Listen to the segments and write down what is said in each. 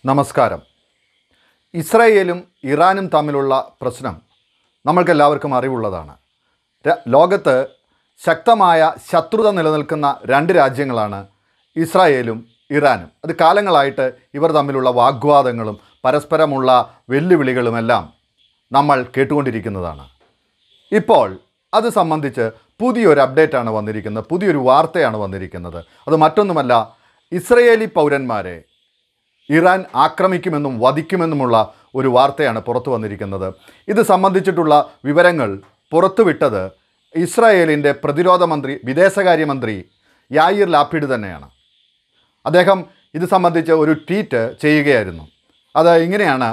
നമസ്കാരം ഇസ്രായേലും ഇറാനും തമ്മിലുള്ള പ്രശ്നം നമ്മൾക്കെല്ലാവർക്കും അറിവുള്ളതാണ് ര- ലോകത്ത് ശക്തമായ ശത്രുത നിലനിൽക്കുന്ന രണ്ട് രാജ്യങ്ങളാണ് ഇസ്രായേലും ഇറാനും അത് കാലങ്ങളായിട്ട് ഇവർ തമ്മിലുള്ള വാഗ്വാദങ്ങളും പരസ്പരമുള്ള വെല്ലുവിളികളുമെല്ലാം നമ്മൾ കേട്ടുകൊണ്ടിരിക്കുന്നതാണ് ഇപ്പോൾ അത് സംബന്ധിച്ച് പുതിയൊരു അപ്ഡേറ്റാണ് വന്നിരിക്കുന്നത് പുതിയൊരു വാർത്തയാണ് വന്നിരിക്കുന്നത് അത് മറ്റൊന്നുമല്ല ഇസ്രയേലി പൗരന്മാരെ ഇറാൻ ആക്രമിക്കുമെന്നും വധിക്കുമെന്നുമുള്ള ഒരു വാർത്തയാണ് പുറത്തു വന്നിരിക്കുന്നത് ഇത് സംബന്ധിച്ചിട്ടുള്ള വിവരങ്ങൾ പുറത്തുവിട്ടത് ഇസ്രായേലിൻ്റെ പ്രതിരോധ മന്ത്രി വിദേശകാര്യമന്ത്രി യായിർ ലാപ്പിഡ് തന്നെയാണ് അദ്ദേഹം ഇത് സംബന്ധിച്ച് ഒരു ട്വീറ്റ് ചെയ്യുകയായിരുന്നു അത് ഇങ്ങനെയാണ്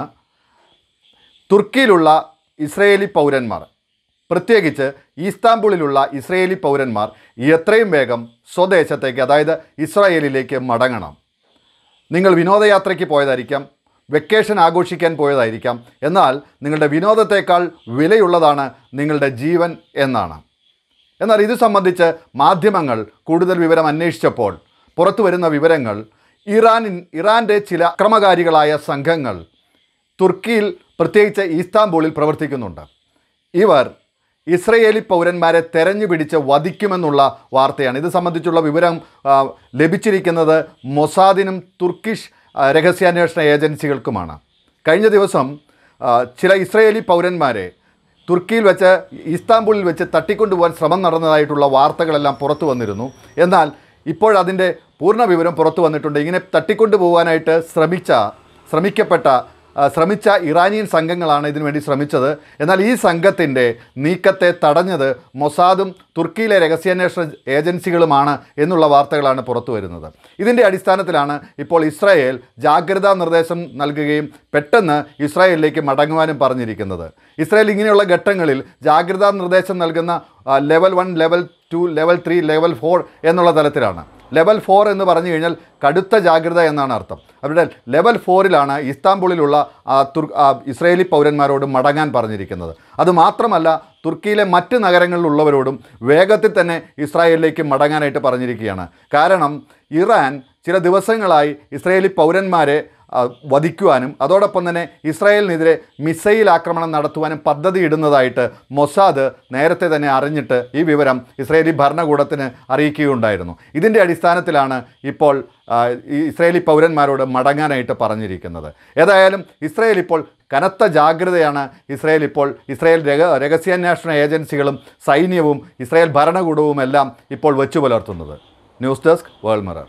തുർക്കിയിലുള്ള ഇസ്രയേലി പൗരന്മാർ പ്രത്യേകിച്ച് ഈസ്താംബുളിലുള്ള ഇസ്രയേലി പൗരന്മാർ എത്രയും വേഗം സ്വദേശത്തേക്ക് അതായത് ഇസ്രായേലിലേക്ക് മടങ്ങണം നിങ്ങൾ വിനോദയാത്രയ്ക്ക് പോയതായിരിക്കാം വെക്കേഷൻ ആഘോഷിക്കാൻ പോയതായിരിക്കാം എന്നാൽ നിങ്ങളുടെ വിനോദത്തേക്കാൾ വിലയുള്ളതാണ് നിങ്ങളുടെ ജീവൻ എന്നാണ് എന്നാൽ ഇത് സംബന്ധിച്ച് മാധ്യമങ്ങൾ കൂടുതൽ വിവരം അന്വേഷിച്ചപ്പോൾ പുറത്തു വരുന്ന വിവരങ്ങൾ ഇറാനിൻ ഇറാൻ്റെ ചില അക്രമകാരികളായ സംഘങ്ങൾ തുർക്കിയിൽ പ്രത്യേകിച്ച് ഈസ്താംബൂളിൽ പ്രവർത്തിക്കുന്നുണ്ട് ഇവർ ഇസ്രയേലി പൗരന്മാരെ തെരഞ്ഞു പിടിച്ച് വധിക്കുമെന്നുള്ള വാർത്തയാണ് ഇത് സംബന്ധിച്ചുള്ള വിവരം ആ, ലഭിച്ചിരിക്കുന്നത് മൊസാദിനും തുർക്കിഷ് ആ, രഹസ്യാന്വേഷണ ഏജൻസികൾക്കുമാണ് കഴിഞ്ഞ ദിവസം ആ, ചില ഇസ്രയേലി പൗരന്മാരെ തുർക്കിയിൽ വെച്ച് ഇസ്താംബുളിൽ വെച്ച് തട്ടിക്കൊണ്ടുപോകാൻ ശ്രമം നടന്നതായിട്ടുള്ള വാർത്തകളെല്ലാം പുറത്തു വന്നിരുന്നു എന്നാൽ ഇപ്പോഴതിൻ്റെ പൂർണ്ണ വിവരം പുറത്തു വന്നിട്ടുണ്ട് ഇങ്ങനെ തട്ടിക്കൊണ്ടുപോകാനായിട്ട് ശ്രമിച്ച ശ്രമിക്കപ്പെട്ട ആ, ശ്രമിച്ച ഇറാനിയൻ സംഘങ്ങളാണ് ഇതിനുവേണ്ടി ശ്രമിച്ചത് എന്നാൽ ഈ സംഘത്തിൻ്റെ നീക്കത്തെ തടഞ്ഞത് മൊസാദും തുർക്കിയിലെ രഹസ്യാന്വേഷണ ഏജൻസികളുമാണ് എന്നുള്ള വാർത്തകളാണ് പുറത്തു വരുന്നത് ഇതിൻ്റെ അടിസ്ഥാനത്തിലാണ് ഇപ്പോൾ ഇസ്രായേൽ ജാഗ്രതാ നിർദ്ദേശം നൽകുകയും പെട്ടെന്ന് ഇസ്രായേലിലേക്ക് മടങ്ങുവാനും പറഞ്ഞിരിക്കുന്നത് ഇസ്രായേൽ ഇങ്ങനെയുള്ള ഘട്ടങ്ങളിൽ ജാഗ്രതാ നിർദ്ദേശം നൽകുന്ന ആ, level one level two level three level four എന്നുള്ള തലത്തിലാണ് ലെവൽ ഫോർ എന്ന് പറഞ്ഞു കഴിഞ്ഞാൽ കടുത്ത ജാഗ്രത എന്നാണ് അർത്ഥം അവരുടെ ലെവൽ ഫോറിലാണ് ഇസ്താംബുളിലുള്ള ആ, തുർ ആ, ഇസ്രയേലി പൗരന്മാരോട് മടങ്ങാൻ പറഞ്ഞിരിക്കുന്നത് അതുമാത്രമല്ല തുർക്കിയിലെ മറ്റ് നഗരങ്ങളിലുള്ളവരോടും വേഗത്തിൽ തന്നെ ഇസ്രായേലിലേക്ക് മടങ്ങാനായിട്ട് പറഞ്ഞിരിക്കുകയാണ് കാരണം ഇറാൻ ചില ദിവസങ്ങളായി ഇസ്രയേലി പൗരന്മാരെ ആ, വധിക്കുവാനും അതോടൊപ്പം തന്നെ ഇസ്രായേലിനെതിരെ മിസൈൽ ആക്രമണം നടത്തുവാനും പദ്ധതി ഇടുന്നതായിട്ട് മൊസാദ് നേരത്തെ തന്നെ അറിഞ്ഞിട്ട് ഈ വിവരം ഇസ്രയേലി ഭരണകൂടത്തിന് അറിയിക്കുകയുണ്ടായിരുന്നു ഇതിൻ്റെ അടിസ്ഥാനത്തിലാണ് ഇപ്പോൾ ആ, ഈ ഇസ്രയേലി പൗരന്മാരോട് മടങ്ങാനായിട്ട് പറഞ്ഞിരിക്കുന്നത് ഏതായാലും ഇസ്രയേൽ ഇപ്പോൾ കനത്ത ജാഗ്രതയാണ് ഇസ്രയേൽ ഇപ്പോൾ ഇസ്രയേൽ രഹ രഹസ്യാന്വേഷണ ഏജൻസികളും സൈന്യവും ഇസ്രയേൽ ഭരണകൂടവും എല്ലാം ഇപ്പോൾ വെച്ചു പുലർത്തുന്നത് ന്യൂസ് ഡെസ്ക് വേൾഡ് മിറർ